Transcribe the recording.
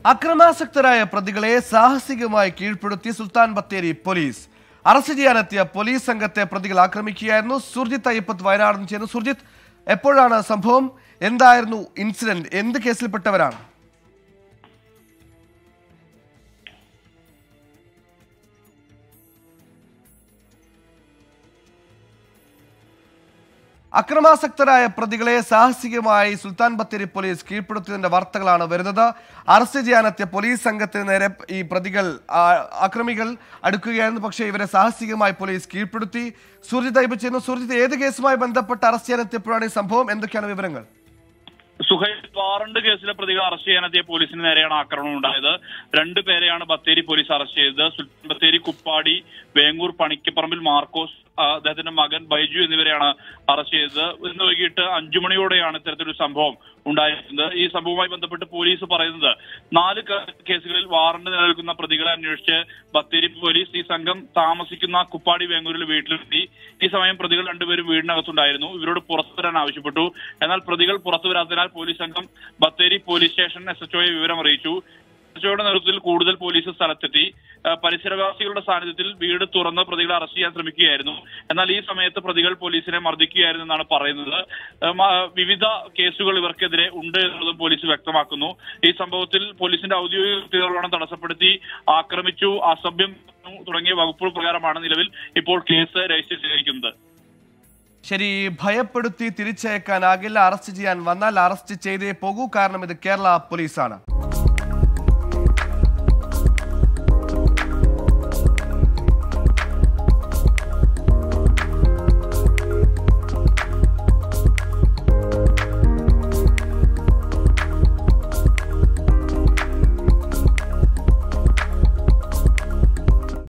അക്രമാസക്തരായ പ്രതികളെ സാഹസികമായി കീഴ്പ്പെടുത്തി സുൽത്താൻ ബത്തേരി പോലീസ് അറസ്റ്റ് ചെയ്യാനെത്തിയ പോലീസ് സംഘത്തെ പ്രതികൾ ആക്രമിക്കുകയായിരുന്നു സുർജിത്ത് അയ്യപ്പത്ത് വയനാട് നിന്ന് ചെയ്യുന്നു സുർജിത്ത് എപ്പോഴാണ് സംഭവം എന്തായിരുന്നു ഇൻസിഡന്റ് എന്ത് കേസിൽപ്പെട്ടവരാണ് അക്രമാസക്തരായ പ്രതികളെ സാഹസികമായി സുൽത്താൻ ബത്തേരി പോലീസ് കീഴ്പ്പെടുത്തിയതിന്റെ വാർത്തകളാണ് വരുന്നത് അറസ്റ്റ് ചെയ്യാനെത്തിയ പോലീസ് സംഘത്തിന് നേരെ ഈ പ്രതികൾ ആ, അക്രമികൾ അടുക്കുകയായിരുന്നു പക്ഷേ ഇവരെ സാഹസികമായി പോലീസ് കീഴ്പ്പെടുത്തി സുർജിത്ത് അയ്യപ്പ ചെയ്യുന്നു സുർജിത്ത് ഏത് കേസുമായി ബന്ധപ്പെട്ട് അറസ്റ്റ് ചെയ്യാനെത്തിയപ്പോഴാണ് ഈ സംഭവം എന്തൊക്കെയാണ് വിവരങ്ങൾ സുഹൈൽ വാറണ്ട് കേസിലെ പ്രതികൾ അറസ്റ്റ് ചെയ്യാനെത്തിയ പോലീസിന് നേരെയാണ് ആക്രമണം ഉണ്ടായത് രണ്ടു പേരെയാണ് ബത്തേരി പോലീസ് അറസ്റ്റ് ചെയ്തത് സുൽത്താൻ ബത്തേരി കുപ്പാടി വേങ്ങൂർ പണിക്കപ്പറമ്പിൽ മാർക്കോസ് ആ, അദ്ദേഹത്തിന്റെ മകൻ ബൈജു എന്നിവരെയാണ് അറസ്റ്റ് ചെയ്തത് ഇന്ന് വൈകിട്ട് അഞ്ചു മണിയോടെയാണ് ഇത്തരത്തിലൊരു സംഭവം ഉണ്ടായിരിക്കുന്നത് ഈ സംഭവവുമായി ബന്ധപ്പെട്ട് പോലീസ് പറയുന്നത് നാല് ക- കേസുകളിൽ വാറണ്ട് നിലനിൽക്കുന്ന പ്രതികളെ അന്വേഷിച്ച് ബത്തേരി പോലീസ് ഈ സംഘം താമസിക്കുന്ന കുപ്പാടി വേങ്ങൂരിൽ വീട്ടിലെത്തി ഈ സമയം പ്രതികൾ രണ്ടുപേരും വീടിനകത്തുണ്ടായിരുന്നു ഇവരോട് പുറത്തു വരാൻ ആവശ്യപ്പെട്ടു എന്നാൽ പ്രതികൾ പുറത്തു വരാത്തതിനാൽ പോലീസ് സംഘം ബത്തേരി പോലീസ് സ്റ്റേഷൻ എസ് എച്ച്ഒയെ വിവരം അറിയിച്ചു എസ് എച്ച്ഒയുടെ നേതൃത്വത്തിൽ കൂടുതൽ പോലീസ് സ്ഥലത്തെത്തി ആ, പരിസരവാസികളുടെ സാന്നിധ്യത്തിൽ വീട് തുറന്ന് പ്രതികളെ അറസ്റ്റ് ചെയ്യാൻ ശ്രമിക്കുകയായിരുന്നു എന്നാൽ ഈ സമയത്ത് പ്രതികൾ പോലീസിനെ മർദ്ദിക്കുകയായിരുന്നു എന്നാണ് പറയുന്നത് ആ, മ- വിവിധ കേസുകൾ ഇവർക്കെതിരെ ഉണ്ട് എന്നുള്ളതും പോലീസ് വ്യക്തമാക്കുന്നു ഈ സംഭവത്തിൽ പോലീസിന്റെ ഔദ്യോഗിക കൃത്യനിർവഹണം തടസ്സപ്പെടുത്തി ആക്രമിച്ചു അസഭ്യം തുടങ്ങിയ വകുപ്പുകൾ പ്രകാരമാണ് നിലവിൽ ഇപ്പോൾ കേസ് രജിസ്റ്റർ ചെയ്തിരിക്കുന്നത് ശരി ഭയപ്പെടുത്തി തിരിച്ചയക്കാനാകില്ല അറസ്റ്റ് ചെയ്യാൻ വന്നാൽ അറസ്റ്റ് ചെയ്തേ പോകൂ കാരണം ഇത് കേരള പോലീസാണ്